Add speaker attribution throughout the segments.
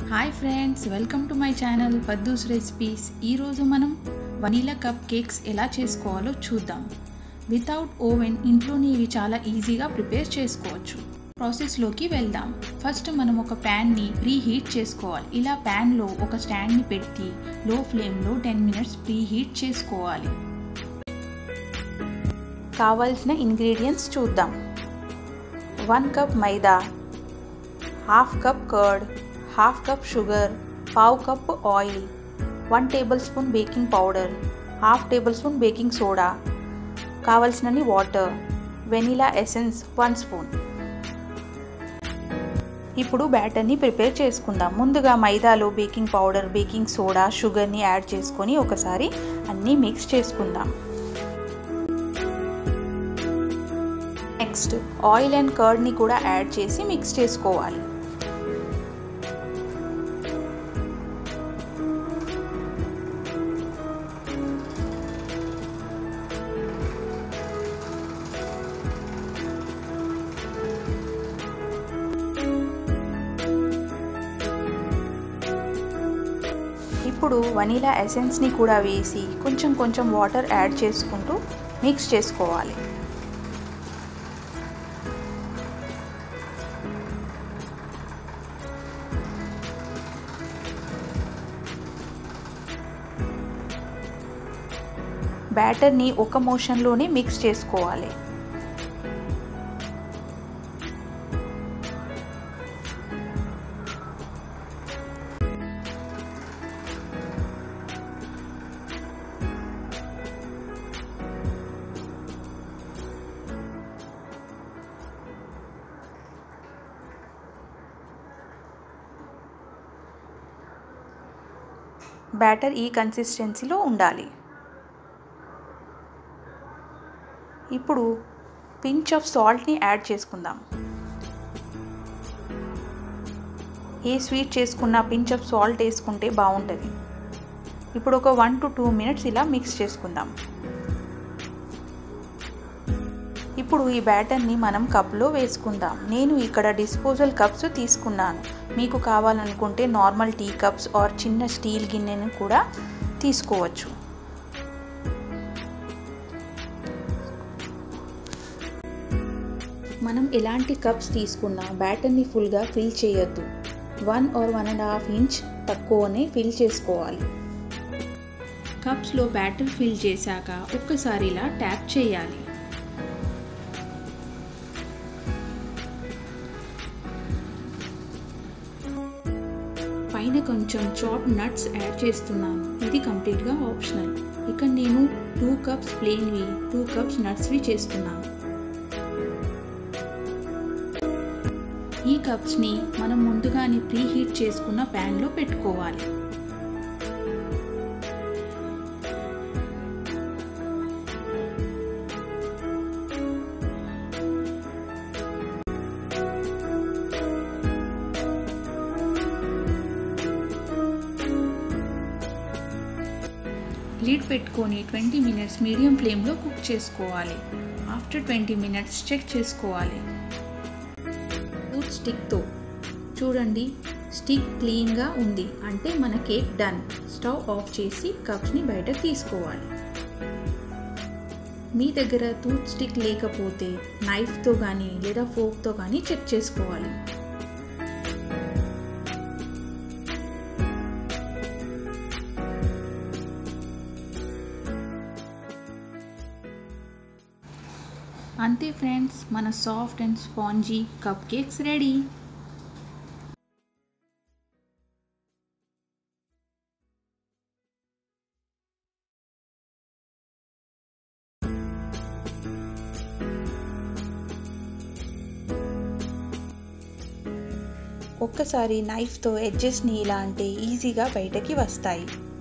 Speaker 1: hi friends welcome to my channel Paddu's recipes ఈరోజు మనం vanilla cup cakes ఎలా చేసుకోవాలో చూద్దాం వితౌట్ ఓవెన్ ఇంట్లోనే ఇవి చాలా ఈజీగా ప్రిపేర్ చేసుకోవచ్చు ప్రాసెస్లోకి వెళ్దాం ఫస్ట్ మనం ఒక ప్యాన్ని ప్రీ హీట్ చేసుకోవాలి ఇలా ప్యాన్లో ఒక స్టాండ్ని పెట్టి లో ఫ్లేమ్లో టెన్ మినిట్స్ ప్రీ హీట్ చేసుకోవాలి కావాల్సిన ఇంగ్రీడియంట్స్ చూద్దాం one cup maida half cup curd half cup sugar పావు cup oil one tablespoon baking powder half tablespoon baking soda కావలసినన్ని water vanilla essence one spoon ఇప్పుడు బ్యాటర్ని ప్రిపేర్ చేసుకుందాం ముందుగా మైదాలో బేకింగ్ పౌడర్ బేకింగ్ సోడా షుగర్ని add చేసుకొని ఒకసారి అన్నీ మిక్స్ చేసుకుందాం నెక్స్ట్ ఆయిల్ అండ్ కర్డ్ని కూడా యాడ్ చేసి మిక్స్ చేసుకోవాలి ఇప్పుడు వనీలా ఎసెన్స్ని కూడా వేసి కొంచెం కొంచెం వాటర్ యాడ్ చేసుకుంటూ మిక్స్ చేసుకోవాలి బ్యాటర్ని ఒక మోషన్లోనే మిక్స్ చేసుకోవాలి బ్యాటర్ ఈ కన్సిస్టెన్సీలో ఉండాలి ఇప్పుడు పించ్ ఆఫ్ సాల్ట్ని యాడ్ చేసుకుందాం ఏ స్వీట్ చేసుకున్నా పించ్ ఆఫ్ సాల్ట్ వేసుకుంటే బాగుంటుంది ఇప్పుడు ఒక వన్ టు టూ మినిట్స్ ఇలా మిక్స్ చేసుకుందాం ఇప్పుడు ఈ బ్యాటర్ని మనం కప్లో వేసుకుందాం నేను ఇక్కడ డిస్పోజల్ కప్స్ తీసుకున్నాను మీకు కావాలనుకుంటే నార్మల్ టీ కప్స్ ఆర్ చిన్న స్టీల్ గిన్నెను కూడా తీసుకోవచ్చు మనం ఎలాంటి కప్స్ తీసుకున్నా బ్యాటర్ని ఫుల్గా ఫిల్ చేయొద్దు one or one and half inch తక్కువనే ఫిల్ చేసుకోవాలి కప్స్లో బ్యాటర్ ఫిల్ చేశాక ఒక్కసారి ఇలా ట్యాప్ చేయాలి పైన కొంచెం చాప్ నట్స్ యాడ్ చేస్తున్నాను ఇది కంప్లీట్గా ఆప్షనల్ ఇక్కడ నేను టూ కప్స్ ప్లెయిన్వి టూ కప్స్ నట్స్వి చేస్తున్నాను ఈ కప్స్ని మనం ముందుగానే ప్రీ హీట్ చేసుకున్న ప్యాన్లో పెట్టుకోవాలి లీడ్ పెట్టుకొని ట్వంటీ మినిట్స్ మీడియం ఫ్లేమ్లో కుక్ చేసుకోవాలి ఆఫ్టర్ ట్వంటీ మినిట్స్ చెక్ చేసుకోవాలి టూత్ స్టిక్తో చూడండి స్టిక్ క్లీన్గా ఉంది అంటే మన కేక్ డన్ స్టవ్ ఆఫ్ చేసి కప్స్ని బయటకు తీసుకోవాలి మీ దగ్గర టూత్ స్టిక్ లేకపోతే నైఫ్తో కానీ లేదా ఫోక్తో కానీ చెక్ చేసుకోవాలి అంతే ఫ్రెండ్స్ మన soft and spongy cup cakes ready ఒక్కసారి నైఫ్తో ఎడ్జెస్ని ఇలా అంటే ఈజీగా బయటకి వస్తాయి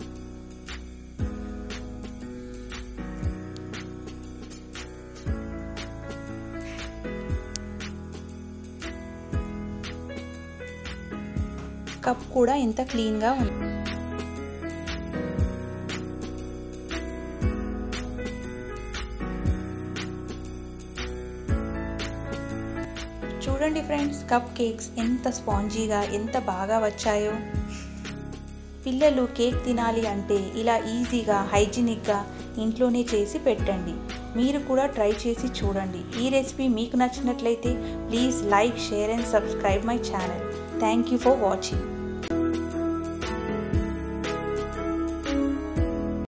Speaker 1: కప్ కూడా ఎంత క్లీన్గా ఉంది చూడండి చూడండి ఫ్రెండ్స్ కప్ కేక్స్ ఎంత స్పాంజీగా ఎంత బాగా వచ్చాయో పిల్లలు కేక్ తినాలి అంటే ఇలా ఈజీగా హైజీనిక్గా ఇంట్లోనే చేసి పెట్టండి మీరు కూడా ట్రై చేసి చూడండి ఈ రెసిపీ మీకు నచ్చినట్లయితే please like share and subscribe my channel thank you for watching